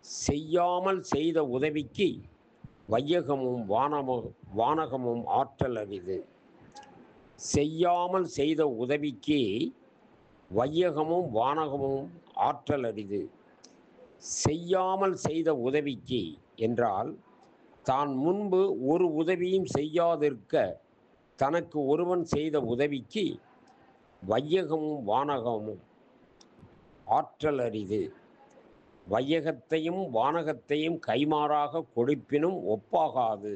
செய்யாமல் செய்த உதவிக்கு வையகமும் வானமும் வானகமும் ஆற்றல் அரிது செய்யாமல் செய்த உதவிக்கு வையகமும் வானகமும் ஆற்றல் அரிது செய்யாமல் செய்த உதவிக்கு என்றால் தான் முன்பு ஒரு உதவியும் செய்யாதிருக்க தனக்கு ஒருவன் செய்த உதவிக்கு வையகமும் வானகமும் ஆற்றல் அரிது வையகத்தையும் வானகத்தையும் கைமாறாக கொடுப்பினும் ஒப்பாகாது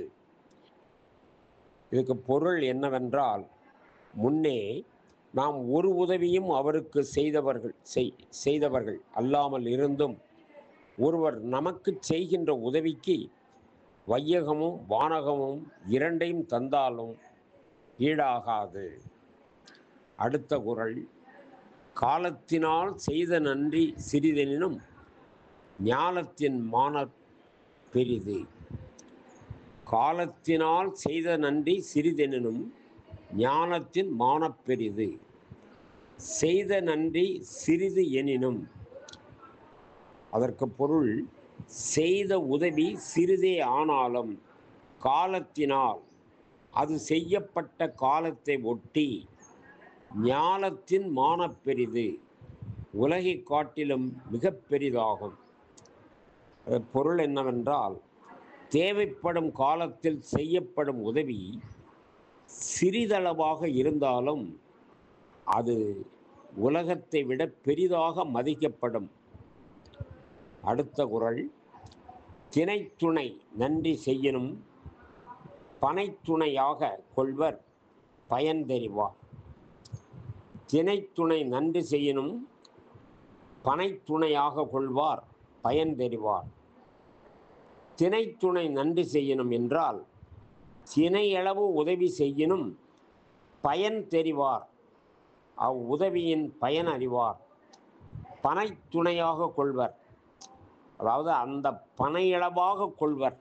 இதுக்கு பொருள் என்னவென்றால் முன்னே நாம் ஒரு உதவியும் அவருக்கு செய்தவர்கள் செய் செய்தவர்கள் அல்லாமல் இருந்தும் ஒருவர் நமக்கு செய்கின்ற உதவிக்கு வையகமும் வானகமும் இரண்டையும் தந்தாலும் ஈடாகாது அடுத்த குரல் காலத்தினால் செய்த நன்றி சிறிதெனினும் ஞானத்தின் மான பெரிது காலத்தினால் செய்த நன்றி சிறிதெனினும் ஞானத்தின் மானப் பெரிது செய்த நன்றி சிறிது எனினும் அதற்கு பொருள் செய்த உதவி சிறிதே ஆனாலும் காலத்தினால் அது செய்யப்பட்ட காலத்தை ஒட்டி ஞானத்தின் மானப் பெரிது உலகை காட்டிலும் மிக பெரிதாகும் பொருள் என்னவென்றால் தேவைப்படும் காலத்தில் செய்யப்படும் உதவி சிறிதளவாக இருந்தாலும் அது உலகத்தை விட பெரிதாக மதிக்கப்படும் அடுத்த குரல் தினைத்துணை நன்றி செய்யணும் பனைத்துணையாக கொள்வர் பயன் தெரிவார் தினைத்துணை நன்றி செய்யணும் பனைத்துணையாக கொள்வார் பயன் தெரிவார் தினைத்துணை நன்றி செய்யணும் என்றால் தினையளவு உதவி செய்யணும் பயன் தெரிவார் அவ் உதவியின் பயன் அறிவார் பனைத்துணையாக கொள்வர் அதாவது அந்த பனையளவாக கொள்வர்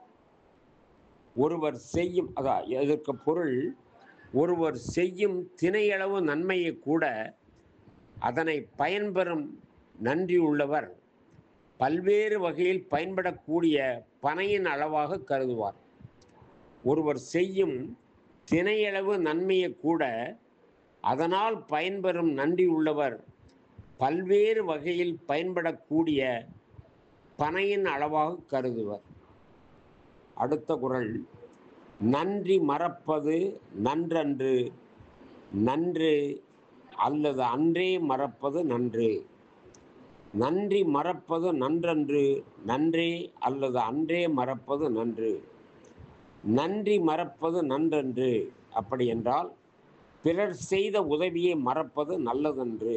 ஒருவர் செய்யும் அதான் இதற்கு பொருள் ஒருவர் செய்யும் தினையளவு நன்மையை கூட அதனை பயன்பெறும் நன்றி உள்ளவர் பல்வேறு வகையில் பயன்படக்கூடிய பனையின் அளவாக கருதுவார் ஒருவர் செய்யும் தினையளவு நன்மையை கூட அதனால் பயன்பெறும் நன்றி உள்ளவர் பல்வேறு வகையில் பயன்படக்கூடிய பனையின் அளவாக கருதுவர் அடுத்த குரல் நன்றி மறப்பது நன்றன்று நன்று அல்லது அன்றே மறப்பது நன்று நன்றி மறப்பது நன்றன்று நன்றே அல்லது அன்றே மறப்பது நன்று நன்றி மறப்பது நன்றன்று அப்படி என்றால் பிறர் செய்த உதவியை மறப்பது நல்லதன்று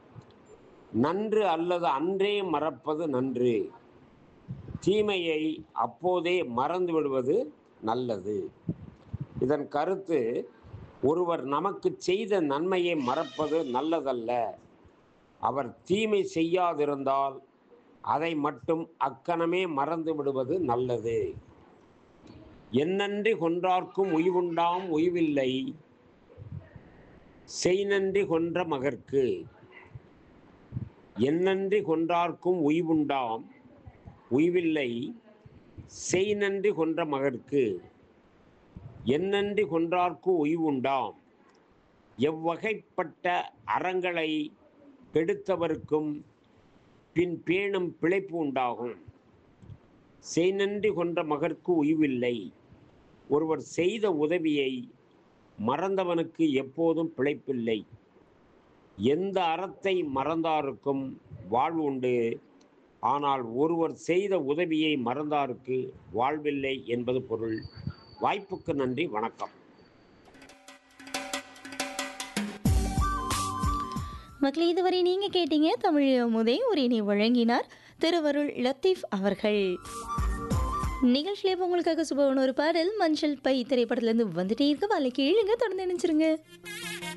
நன்று அல்லது அன்றே மறப்பது நன்று தீமையை அப்போதே மறந்து விடுவது நல்லது இதன் கருத்து ஒருவர் நமக்கு செய்த நன்மையை மறப்பது நல்லதல்ல அவர் தீமை செய்யாதிருந்தால் அதை மட்டும் அக்கணமே மறந்து விடுவது நல்லது என்னன்றி கொன்றார்க்கும் உய்வுண்டாம் உய்வில்லை செய்நன்றி கொன்ற மகற்கு என்னன்றி கொன்றார்க்கும் உய்வுண்டாம் உய்வில்லை செய் நன்றி கொன்ற மகற்கு என்னன்றி கொன்றார்க்கு உய்வுண்டாம் எவ்வகைப்பட்ட அறங்களை கெடுத்தவருக்கும் பின் பேணும் பிழைப்பு உண்டாகும் செய் நன்றி கொன்ற மகற்கு உய்வில்லை ஒருவர் செய்த உதவியை மறந்தவனுக்கு எப்போதும் பிழைப்பில்லை எந்த அறத்தை மறந்தாருக்கும் வாழ்வு உண்டு ஆனால் ஒருவர் செய்த உதவியை மறந்தாருக்கு வாழ்வில்லை என்பது பொருள் வாய்ப்புக்கு நன்றி வணக்கம் மக்களே இதுவரை நீங்க கேட்டீங்க தமிழ் முதே உரையினை வழங்கினார் திருவருள் லத்தீஃப் அவர்கள் நிகழ்ச்சியிலே இப்ப உங்களுக்காக சுபவன் ஒரு பாடல் மஞ்சள் பை திரைப்படத்துல இருந்து வந்துட்டே இருக்க வாழை கேளுங்க தொடர்ந்து நினைச்சிருங்க